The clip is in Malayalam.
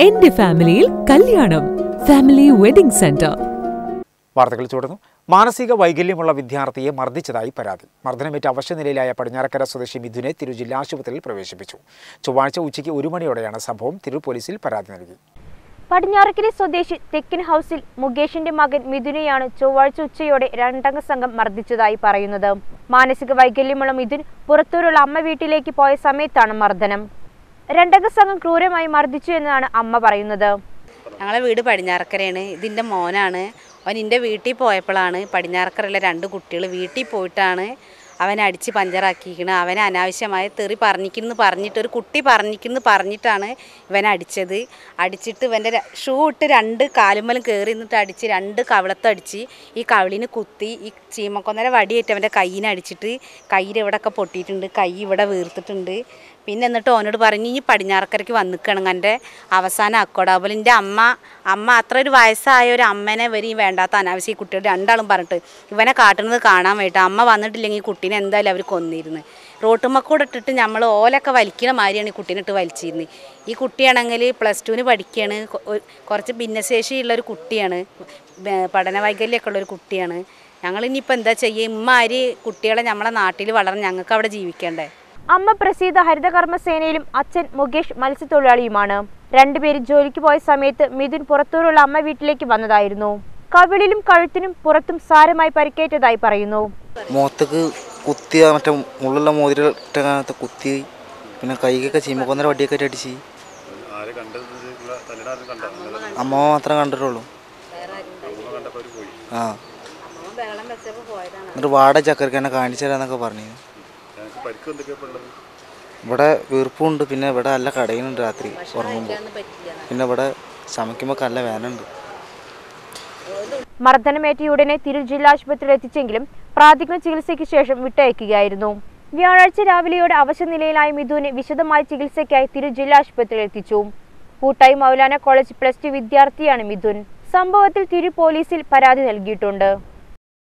എന്റെ ഫാമിലിയിൽ കല്യാണം ഫാമിലി വെഡിംഗ് സെന്റർ വാർത്തകൾ തുടർന്നു മാനസിക വൈകല്യമുള്ള വിദ്യാർത്ഥിയെ മർദ്ദിച്ചതായി പരാതി മർദ്ദനമേറ്റ് അവശനിലയിലായ പടിഞ്ഞാറക്കര സ്വദേശി മിഥുനെ തിരു ജില്ലാ ആശുപത്രിയിൽ പ്രവേശിപ്പിച്ചു ചൊവ്വാഴ്ച ഉച്ചയ്ക്ക് ഒരു മണിയോടെയാണ് സംഭവം തിരു പോലീസിൽ പരാതി നൽകി പടിഞ്ഞാറക്കരി സ്വദേശി തെക്കൻ ഹൗസിൽ മുകേഷിന്റെ മകൻ മിഥുനെയാണ് ചൊവ്വാഴ്ച ഉച്ചയോടെ രണ്ടംഗ സംഘം മർദ്ദിച്ചതായി പറയുന്നത് മാനസിക വൈകല്യമുള്ള മിഥുൻ പുറത്തൂരുള്ള അമ്മ വീട്ടിലേക്ക് പോയ സമയത്താണ് മർദ്ദനം രണ്ടംഗ സംഘം ക്രൂരമായി മർദ്ദിച്ചു എന്നാണ് അമ്മ പറയുന്നത് ഞങ്ങളെ വീട് പടിഞ്ഞാറക്കരയാണ് ഇതിൻ്റെ മോനാണ് അവൻ എൻ്റെ വീട്ടിൽ പോയപ്പോഴാണ് പടിഞ്ഞാറക്കരയിലെ രണ്ട് കുട്ടികൾ വീട്ടിൽ പോയിട്ടാണ് അവൻ അടിച്ച് പഞ്ചറാക്കിയിരിക്കുന്നത് അവനെ അനാവശ്യമായ തെറി പറഞ്ഞിക്കുന്നു പറഞ്ഞിട്ട് ഒരു കുട്ടി പറഞ്ഞിക്കുന്നു പറഞ്ഞിട്ടാണ് ഇവൻ അടിച്ചത് അടിച്ചിട്ട് ഇവൻ്റെ ര- ഷൂ ഇട്ട് രണ്ട് കാലുമ്മലും കയറി നിന്നിട്ട് അടിച്ച് രണ്ട് കവിളത്തടിച്ച് ഈ കവിളിന് കുത്തി ഈ ചീമക്കൊന്നര വടിയേറ്റ് അവൻ്റെ കയ്യിന് അടിച്ചിട്ട് കയ്യിൽ ഇവിടെയൊക്കെ പൊട്ടിയിട്ടുണ്ട് കൈ ഇവിടെ വീർത്തിട്ടുണ്ട് പിന്നെ എന്നിട്ട് ഓനോട് പറഞ്ഞു ഇനി പടിഞ്ഞാറക്കരയ്ക്ക് വന്നിക്കണം എൻ്റെ അവസാനം അക്കോടാബോൽ എൻ്റെ അമ്മ അമ്മ അത്ര ഒരു വയസ്സായ ഒരു അമ്മനെ വരെ ഈ വേണ്ടാത്ത അനാവശ്യം ഈ കുട്ടികൾ രണ്ടാളും പറഞ്ഞിട്ട് ഇവനെ കാട്ടുന്നത് കാണാൻ വേണ്ടിയിട്ട് അമ്മ വന്നിട്ടില്ലെങ്കിൽ ഈ കുട്ടീനെ എന്തായാലും അവർ കൊന്നിരുന്നു റോട്ടുമ്മക്കൂടെ ഇട്ടിട്ട് നമ്മൾ ഓലൊക്കെ വലിക്കണ മാതിരിയാണ് ഈ കുട്ടീനെ ഇട്ട് വലിച്ചിരുന്നത് ഈ കുട്ടിയാണെങ്കിൽ പ്ലസ് ടുവിന് പഠിക്കുകയാണ് കൊ- ഒരു- കുറച്ച് ഭിന്നശേഷിയുള്ള ഒരു കുട്ടിയാണ് ബ- പഠന വൈകല്യമൊക്കെ ഉള്ള ഒരു കുട്ടിയാണ് ഞങ്ങളിനിയിപ്പോൾ എന്താ ചെയ്യുക ഇമ്മാരി കുട്ടികളെ നമ്മളെ നാട്ടിൽ വളർന്ന് ഞങ്ങൾക്ക് അവിടെ ജീവിക്കണ്ടേ അമ്മ പ്രസീത ഹരിതകർമ്മ സേനയിലും അച്ഛൻ മുകേഷ് മത്സ്യത്തൊഴിലാളിയുമാണ് രണ്ടുപേരും ജോലിക്ക് പോയ സമയത്ത് മിഥുൻ പുറത്തൂരുള്ള അമ്മ വീട്ടിലേക്ക് വന്നതായിരുന്നു കവിളിലും കഴുത്തിനും പുറത്തും സാരമായി പരിക്കേറ്റതായി പറയുന്നു മുഖത്തേക്ക് കുത്തിയ മറ്റേ മുള്ളുള്ള മോതിരത്തെ കുത്തി പിന്നെ കൈക്കൊക്കെ ചീമക്കൊന്നര വടിയൊക്കെ ആയിട്ട് അടിച്ച് അമ്മ മാത്രമേ കണ്ടിട്ടുള്ളൂ ആ എന്നിട്ട് വാട ചക്കരക്ക് എന്നെ കാണിച്ചു തരാന്നൊക്കെ പറഞ്ഞു ഇവിടെ വീർപ്പുണ്ട് പിന്നെ ഇവിടെ നല്ല കടയുന്നുണ്ട് രാത്രി ഉറങ്ങുമ്പോൾ പിന്നെ ഇവിടെ ചമയ്ക്കുമ്പോൾ നല്ല വേനുണ്ട് മർദ്ദനമേറ്റയുടനെ തിരു ജില്ലാ ആശുപത്രിയിൽ എത്തിച്ചെങ്കിലും പ്രാഥമിക ചികിത്സയ്ക്ക് ശേഷം വിട്ടയക്കുകയായിരുന്നു വ്യാഴാഴ്ച രാവിലെയോടെ അവശനിലയിലായ മിഥുനെ വിശദമായ ചികിത്സയ്ക്കായി തിരു ജില്ലാ ആശുപത്രിയിൽ എത്തിച്ചു കൂട്ടായി മൗലാന കോളേജ് പ്ലസ് ടു വിദ്യാർത്ഥിയാണ് മിഥുൻ സംഭവത്തിൽ തിരു പോലീസിൽ പരാതി നൽകിയിട്ടുണ്ട്